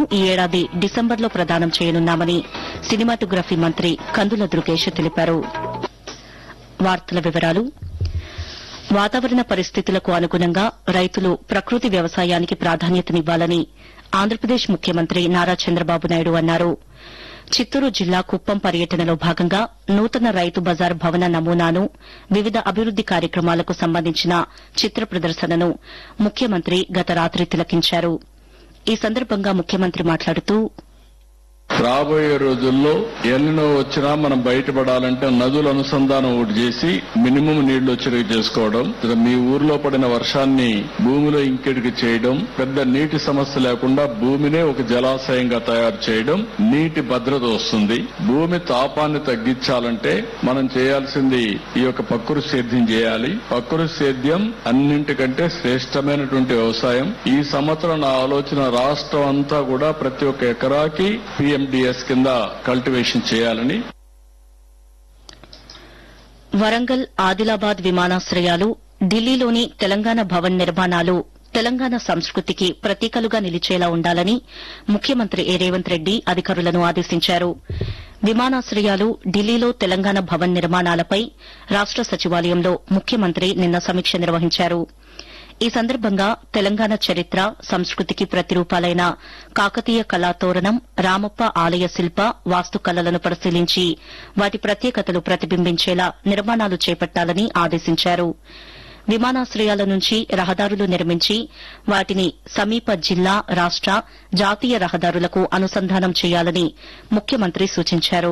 ఈ ఏడాది డిసెంబర్లో ప్రదానం చేయనున్నామని సినిమాటోగ్రఫీ మంత్రి కందుల దుర్గేష్ తెలిపారు వార్తల వివరాలు వాతావరణ పరిస్థితులకు అనుగుణంగా రైతులు ప్రకృతి వ్యవసాయానికి ప్రాధాన్యతనివ్వాలని ఆంధ్రప్రదేశ్ ముఖ్యమంత్రి నారా చంద్రబాబు నాయుడు అన్నారు చిత్తూరు జిల్లా కుప్పం పర్యటనలో భాగంగా నూతన రైతు బజార్ భవన నమూనాను వివిధ అభివృద్ది కార్యక్రమాలకు సంబంధించిన చిత్ర ప్రదర్శనను ముఖ్యమంత్రి గత రాత్రి తిలకించారు ఈ సందర్భంగా ముఖ్యమంత్రి మాట్లాడుతూ రాబోయే రోజుల్లో ఎన్నో వచ్చినా మనం బయటపడాలంటే నదుల అనుసంధానం ఒకటి చేసి మినిమం నీళ్లు వచ్చేవి చేసుకోవడం ఇక మీ ఊర్లో పడిన వర్షాన్ని భూమిలో ఇంకెడికి చేయడం పెద్ద నీటి సమస్య లేకుండా భూమినే ఒక జలాశయంగా తయారు చేయడం నీటి భద్రత వస్తుంది భూమి తాపాన్ని తగ్గించాలంటే మనం చేయాల్సింది ఈ యొక్క ప్రకృతి సేద్యం చేయాలి ప్రకృతి సేద్యం అన్నింటికంటే శ్రేష్టమైనటువంటి వ్యవసాయం ఈ సంవత్సరం నా ఆలోచన రాష్ట్రం అంతా కూడా ప్రతి ఒక్క ఎకరాకి పిఎండిఎస్ కింద కల్టివేషన్ చేయాలని వరంగల్ ఆదిలాబాద్ విమానాశ్రయాలు ఢిల్లీలోని తెలంగాణ భవన్ నిర్మాణాలు తెలంగాణ సంస్కృతికి ప్రతీకలుగా నిలిచేలా ఉండాలని ముఖ్యమంత్రి ఏ రేవంత్ రెడ్డి అధికారులను ఆదేశించారు విమానాశ్రయాలు ఢిల్లీలో తెలంగాణ భవన్ నిర్మాణాలపై రాష్ట సచివాలయంలో ముఖ్యమంత్రి నిన్న సమీక్ష నిర్వహించారు ఈ సందర్భంగా తెలంగాణ చరిత్ర సంస్కృతికి ప్రతిరూపాలైన కాకతీయ కళాతోరణం రామప్ప ఆలయ శిల్ప వాస్తుకళలను పరిశీలించి వాటి ప్రత్యేకతలు ప్రతిబింబించేలా నిర్మాణాలు చేపట్టాలని ఆదేశించారు విమానాశ్రయాల నుంచి రహదారులు నిర్మించి వాటిని సమీప జిల్లా రాష్ట జాతీయ రహదారులకు అనుసంధానం చేయాలని ముఖ్యమంత్రి సూచించారు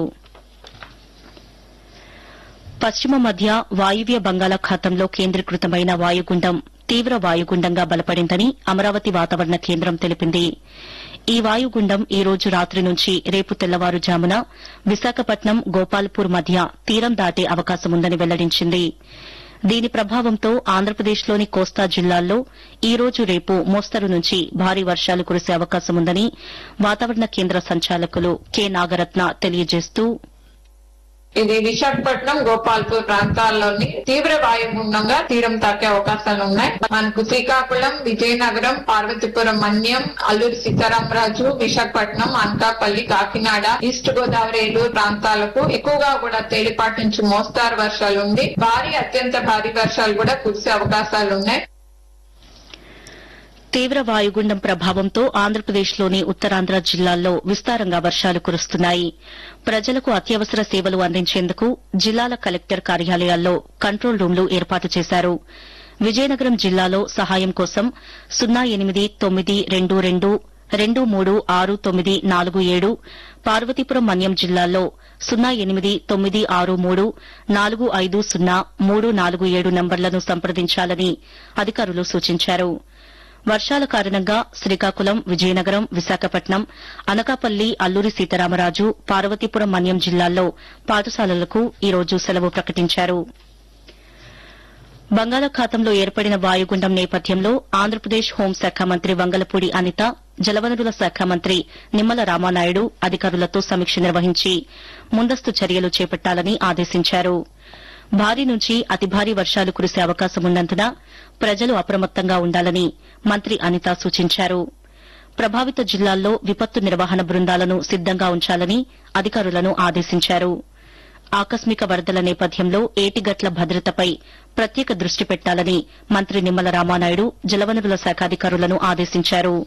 పశ్చిమ మధ్య వాయువ్య బంగాళాఖాతంలో కేంద్రీకృతమైన వాయుగుండం తీవ్ర వాయుగుండంగా బలపడిందని అమరావతి వాతావరణ కేంద్రం తెలిపింది ఈ వాయుగుండం ఈ రోజు రాత్రి నుంచి రేపు తెల్లవారుజామున విశాఖపట్నం గోపాల్పూర్ మధ్య తీరం దాటే అవకాశముందని వెల్లడించింది దీని ప్రభావంతో ఆంధ్రప్రదేశ్లోని కోస్తా జిల్లాల్లో ఈ రోజు రేపు మోస్తరు నుంచి భారీ వర్షాలు కురిసే అవకాశముందని వాతావరణ కేంద్ర సంచాలకులు కె నాగరత్న తెలియజేస్తూ ఇది విశాఖపట్నం గోపాల్పూర్ ప్రాంతాల్లోని తీవ్ర వాయుగుండంగా తీరం తాకే అవకాశాలు ఉన్నాయి మనకు శ్రీకాకుళం విజయనగరం పార్వతీపురం మన్యం అల్లూరి సీతారామరాజు విశాఖపట్నం అనకాపల్లి కాకినాడ ఈస్ట్ గోదావరి ఏలూరు ప్రాంతాలకు ఎక్కువగా కూడా తేలిపాటి నుంచి మోస్తారు వర్షాలు ఉండి భారీ అత్యంత భారీ వర్షాలు కూడా కురిసే అవకాశాలు ఉన్నాయి తీవ్ర వాయుగుండం ప్రభావంతో ఆంధ్రప్రదేశ్లోని ఉత్తరాంధ్ర జిల్లాల్లో విస్తారంగా వర్షాలు కురుస్తున్నాయి ప్రజలకు అత్యవసర సేవలు అందించేందుకు జిల్లాల కలెక్టర్ కార్యాలయాల్లో కంట్రోల్ రూంలు ఏర్పాటు చేశారు విజయనగరం జిల్లాలో సహాయం కోసం సున్నా ఎనిమిది తొమ్మిది రెండు రెండు రెండు మూడు ఆరు తొమ్మిది నాలుగు ఏడు పార్వతీపురం మన్యం జిల్లాల్లో సున్నా ఎనిమిది తొమ్మిది ఆరు మూడు నాలుగు ఐదు సున్నా మూడు నాలుగు ఏడు నంబర్లను సంప్రదించాలని అధికారులు సూచించారు వర్షాల కారణంగా శ్రీకాకుళం విజయనగరం విశాఖపట్నం అనకాపల్లి అల్లూరి సీతారామరాజు పార్వతీపురం మన్యం జిల్లాల్లో పాఠశాలలకు ఈ రోజు సెలవు ప్రకటించారు బంగాళాఖాతంలో ఏర్పడిన వాయుగుండం నేపథ్యంలో ఆంధ్రప్రదేశ్ హోంశాఖ మంత్రి వంగలపూడి అనిత జలవనరుల శాఖ మంత్రి నిమ్మల రామానాయుడు అధికారులతో సమీక్ష నిర్వహించి ముందస్తు చర్యలు చేపట్టాలని ఆదేశించారు భారీ నుంచి అతి భారీ వర్షాలు కురిసే అవకాశమున్నందున ప్రజలు అప్రమత్తంగా ఉండాలని మంత్రి అనిత సూచించారు ప్రభావిత జిల్లాల్లో విపత్తు నిర్వహణ బృందాలను సిద్దంగా ఉంచాలని అధికారులను ఆదేశించారు ఆకస్మిక వరదల నేపథ్యంలో ఏటిగట్ల భద్రతపై ప్రత్యేక దృష్టి పెట్టాలని మంత్రి నిమ్మల రామానాయుడు జలవనరుల శాఖ అధికారులను ఆదేశించారు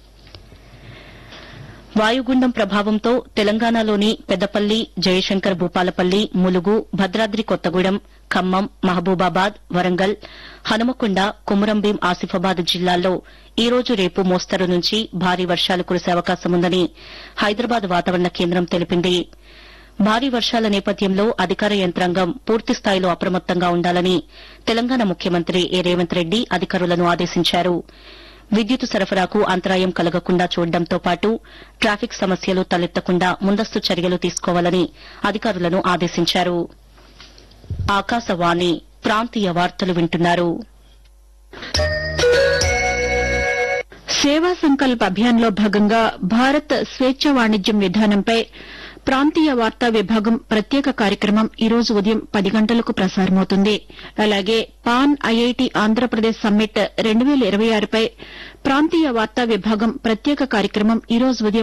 వాయుగుండం ప్రభావంతో తెలంగాణలోని పెద్దపల్లి జయశంకర్ భూపాలపల్లి ములుగు భద్రాద్రి కొత్తగూడెం ఖమ్మం మహబూబాబాద్ వరంగల్ హనుమకొండ కుమురంభీం ఆసిఫాబాద్ జిల్లాల్లో ఈ రోజు రేపు మోస్తరు నుంచి భారీ వర్షాలు కురిసే అవకాశముందని హైదరాబాద్ వాతావరణ కేంద్రం తెలిపింది భారీ వర్షాల నేపథ్యంలో అధికార యంత్రాంగం పూర్తిస్థాయిలో అప్రమత్తంగా ఉండాలని తెలంగాణ ముఖ్యమంత్రి ఏ రేవంత్ రెడ్డి అధికారులను ఆదేశించారు విద్యుత్ సరఫరాకు అంతరాయం కలగకుండా చూడడంతో పాటు ట్రాఫిక్ సమస్యలు తలెత్తకుండా ముందస్తు చర్యలు తీసుకోవాలని అధికారులను ఆదేశించారు ఆకాశవాణి ప్రాంతీయ వార్తలు వింటున్నారు సేవా సంకల్ప్ అభియాన్లో భాగంగా భారత్ స్వేచ్ఛ వాణిజ్యం విధానంపై ప్రాంతీయ వార్తా విభాగం ప్రత్యేక కార్యక్రమం ఈ రోజు ఉదయం పది గంటలకు ప్రసారమవుతుంది అలాగే పాన్ ఐఐటి ఆంధ్రప్రదేశ్ సమ్మిట్ రెండు వేల ఇరవై ఆరుపై ప్రాంతీయ వార్తా విభాగం ప్రత్యేక కార్యక్రమం ఈ రోజు ఉదయం